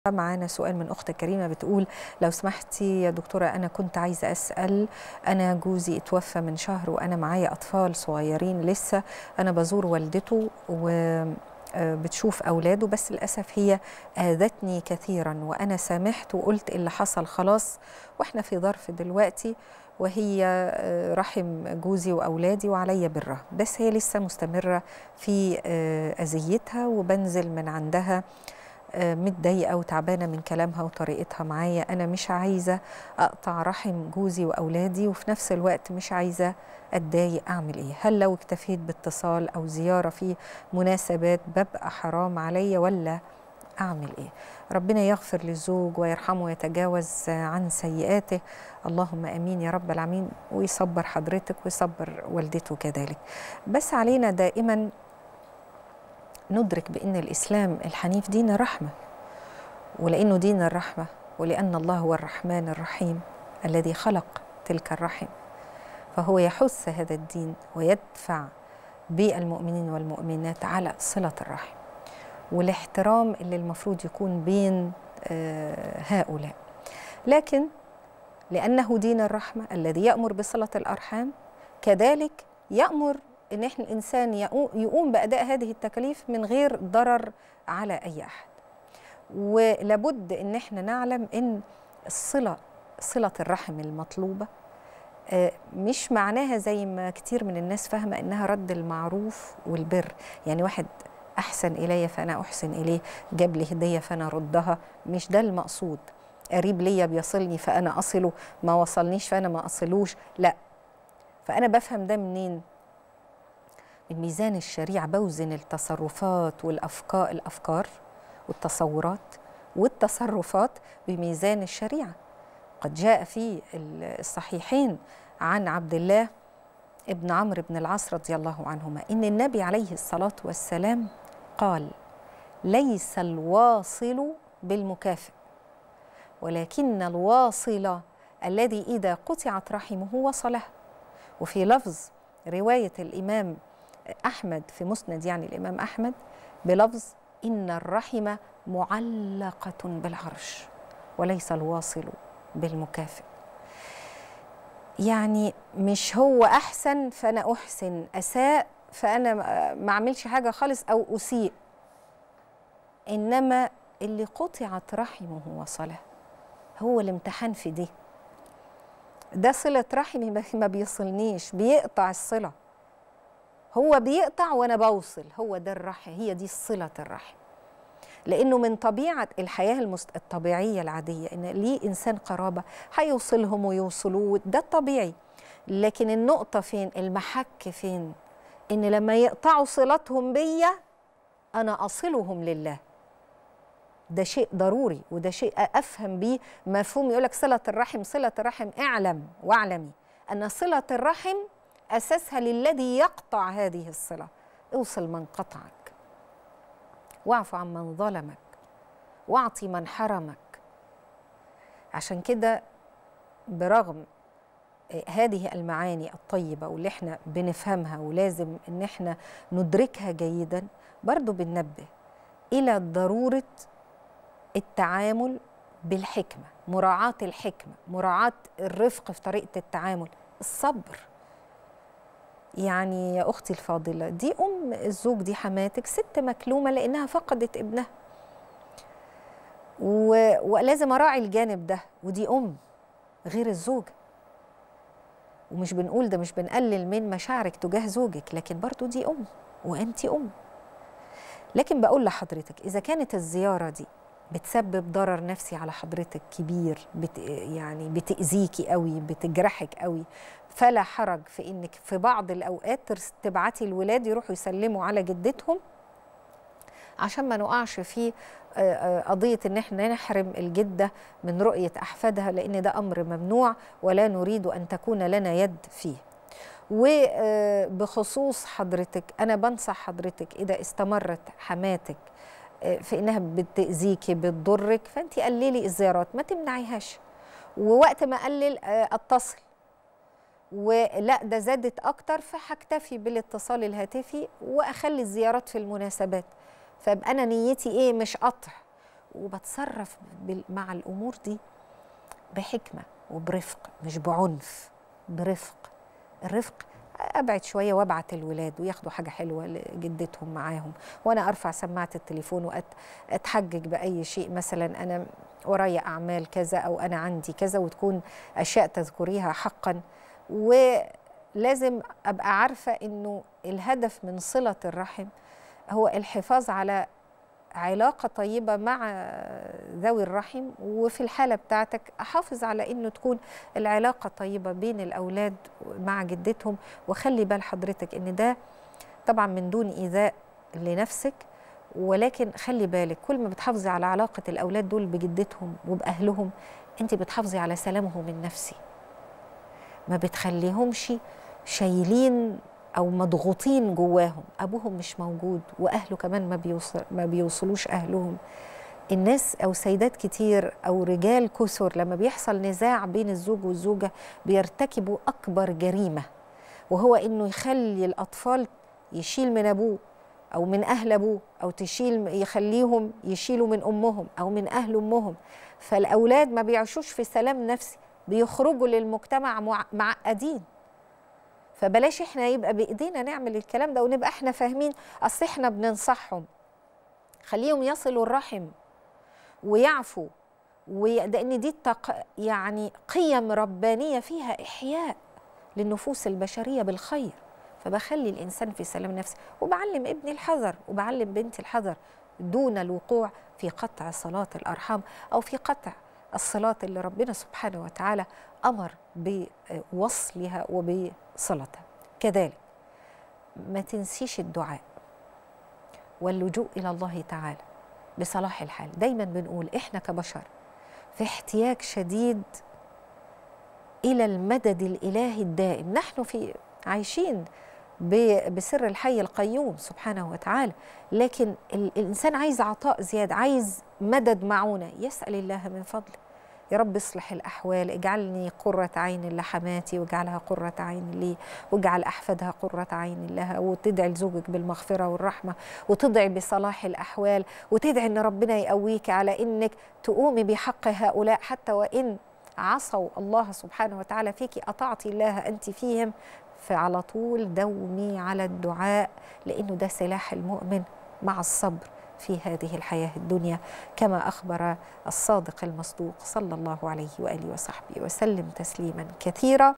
معانا سؤال من أخت كريمة بتقول لو سمحتي يا دكتورة أنا كنت عايزة أسأل أنا جوزي اتوفى من شهر وأنا معايا أطفال صغيرين لسه أنا بزور والدته وبتشوف أولاده بس للأسف هي آذتني كثيرا وأنا سامحت وقلت اللي حصل خلاص وإحنا في ظرف دلوقتي وهي رحم جوزي وأولادي وعليا برها بس هي لسه مستمرة في أذيتها وبنزل من عندها متضايقه وتعبانه من كلامها وطريقتها معايا انا مش عايزه اقطع رحم جوزي واولادي وفي نفس الوقت مش عايزه اتضايق اعمل ايه هل لو اكتفيت باتصال او زياره في مناسبات ببقى حرام عليا ولا اعمل ايه ربنا يغفر للزوج ويرحمه ويتجاوز عن سيئاته اللهم امين يا رب العالمين ويصبر حضرتك ويصبر والدته كذلك بس علينا دائما ندرك بأن الإسلام الحنيف دين الرحمة ولأنه دين الرحمة ولأن الله هو الرحمن الرحيم الذي خلق تلك الرحم فهو يحث هذا الدين ويدفع بالمؤمنين والمؤمنات على صلة الرحم والاحترام اللي المفروض يكون بين هؤلاء لكن لأنه دين الرحمة الذي يأمر بصلة الأرحام كذلك يأمر ان احنا الانسان يقوم باداء هذه التكاليف من غير ضرر على اي احد ولابد ان احنا نعلم ان الصله صله الرحم المطلوبه مش معناها زي ما كتير من الناس فاهمه انها رد المعروف والبر يعني واحد احسن الي فانا احسن اليه جاب لي هديه فانا اردها مش ده المقصود قريب ليا بيصلني فانا اصله ما وصلنيش فانا ما اصلوش لا فانا بفهم ده منين من ميزان الشريعة بوزن التصرفات والأفكار الأفكار والتصورات والتصرفات بميزان الشريعة قد جاء في الصحيحين عن عبد الله ابن عمرو بن العاص رضي الله عنهما إن النبي عليه الصلاة والسلام قال ليس الواصل بالمكافئ ولكن الواصل الذي إذا قطعت رحمه وصله وفي لفظ رواية الإمام أحمد في مسند يعني الإمام أحمد بلفظ إن الرحم معلقة بالعرش وليس الواصل بالمكافئ يعني مش هو أحسن فأنا أحسن أساء فأنا ما أعملش حاجة خالص أو أسيء إنما اللي قطعت رحمه وصله هو الامتحان في دي ده صلة رحمي ما بيصلنيش بيقطع الصلة هو بيقطع وانا بوصل هو ده الرحم هي دي صله الرحم لانه من طبيعه الحياه المست... الطبيعيه العاديه ان ليه انسان قرابه هيوصلهم ويوصلوه ده الطبيعي لكن النقطه فين المحك فين ان لما يقطعوا صلتهم بيا انا اصلهم لله ده شيء ضروري وده شيء افهم بيه مفهوم يقول لك صله الرحم صله الرحم اعلم واعلمي ان صله الرحم أساسها للذي يقطع هذه الصلة اوصل من قطعك واعف عن من ظلمك واعطي من حرمك عشان كده برغم هذه المعاني الطيبة واللي احنا بنفهمها ولازم ان احنا ندركها جيدا برضو بننبه إلى ضرورة التعامل بالحكمة مراعاة الحكمة مراعاة الرفق في طريقة التعامل الصبر يعني يا اختي الفاضله دي ام الزوج دي حماتك ست مكلومه لانها فقدت ابنها و... ولازم اراعي الجانب ده ودي ام غير الزوجه ومش بنقول ده مش بنقلل من مشاعرك تجاه زوجك لكن برضو دي ام وانت ام لكن بقول لحضرتك اذا كانت الزياره دي بتسبب ضرر نفسي على حضرتك كبير بت يعني بتأذيكي قوي بتجرحك قوي فلا حرج في انك في بعض الاوقات تبعتي الولاد يروحوا يسلموا على جدتهم عشان ما نقعش في قضية ان احنا نحرم الجدة من رؤية احفادها لان ده امر ممنوع ولا نريد ان تكون لنا يد فيه وبخصوص حضرتك انا بنصح حضرتك اذا استمرت حماتك في انها بتاذيكي بتضرك فانت قللي الزيارات ما تمنعيهاش ووقت ما اقلل اتصل ولا ده زادت اكتر فهكتفي بالاتصال الهاتفي واخلي الزيارات في المناسبات فابقى انا نيتي ايه مش قطع وبتصرف بال- مع الامور دي بحكمه وبرفق مش بعنف برفق الرفق ابعد شويه وابعت الولاد وياخدوا حاجه حلوه لجدتهم معاهم وانا ارفع سماعه التليفون واتحجج باي شيء مثلا انا ورايا اعمال كذا او انا عندي كذا وتكون اشياء تذكريها حقا ولازم ابقى عارفه انه الهدف من صله الرحم هو الحفاظ على علاقه طيبه مع ذوي الرحم وفي الحاله بتاعتك احافظ على انه تكون العلاقه طيبه بين الاولاد مع جدتهم وخلي بال حضرتك ان ده طبعا من دون ايذاء لنفسك ولكن خلي بالك كل ما بتحافظي على علاقه الاولاد دول بجدتهم وباهلهم انت بتحافظي على سلامهم النفسي ما بتخليهمش شايلين او مضغوطين جواهم ابوهم مش موجود واهله كمان ما بيوصل ما بيوصلوش اهلهم الناس او سيدات كتير او رجال كثر لما بيحصل نزاع بين الزوج والزوجه بيرتكبوا اكبر جريمه وهو انه يخلي الاطفال يشيل من ابوه او من اهل ابوه او تشيل يخليهم يشيلوا من امهم او من اهل امهم فالاولاد ما بيعيشوش في سلام نفسي بيخرجوا للمجتمع مع- معقدين فبلاش احنا يبقى بايدينا نعمل الكلام ده ونبقى احنا فاهمين اصل احنا بننصحهم خليهم يصلوا الرحم ويعفوا لان دي التق... يعني قيم ربانيه فيها احياء للنفوس البشريه بالخير فبخلي الانسان في سلام نفسي وبعلم ابني الحذر وبعلم بنتي الحذر دون الوقوع في قطع صلاه الارحام او في قطع الصلات اللي ربنا سبحانه وتعالى امر بوصلها وبصلتها كذلك ما تنسيش الدعاء واللجوء الى الله تعالى بصلاح الحال دايما بنقول احنا كبشر في احتياج شديد الى المدد الالهي الدائم نحن في عايشين ب- بسر الحي القيوم سبحانه وتعالى لكن ال- الانسان عايز عطاء زياده عايز مدد معونه يسال الله من فضله يا رب اصلح الاحوال اجعلني قره عين لحماتي واجعلها قره عين لي واجعل احفادها قره عين لها وتدعي لزوجك بالمغفره والرحمه وتدعي بصلاح الاحوال وتدعي ان ربنا يقويك على انك تقومي بحق هؤلاء حتى وان عصوا الله سبحانه وتعالى فيك اطعتي الله انت فيهم فعلى طول دومي على الدعاء لانه ده سلاح المؤمن مع الصبر في هذه الحياه الدنيا كما اخبر الصادق المصدوق صلى الله عليه واله وصحبه وسلم تسليما كثيرا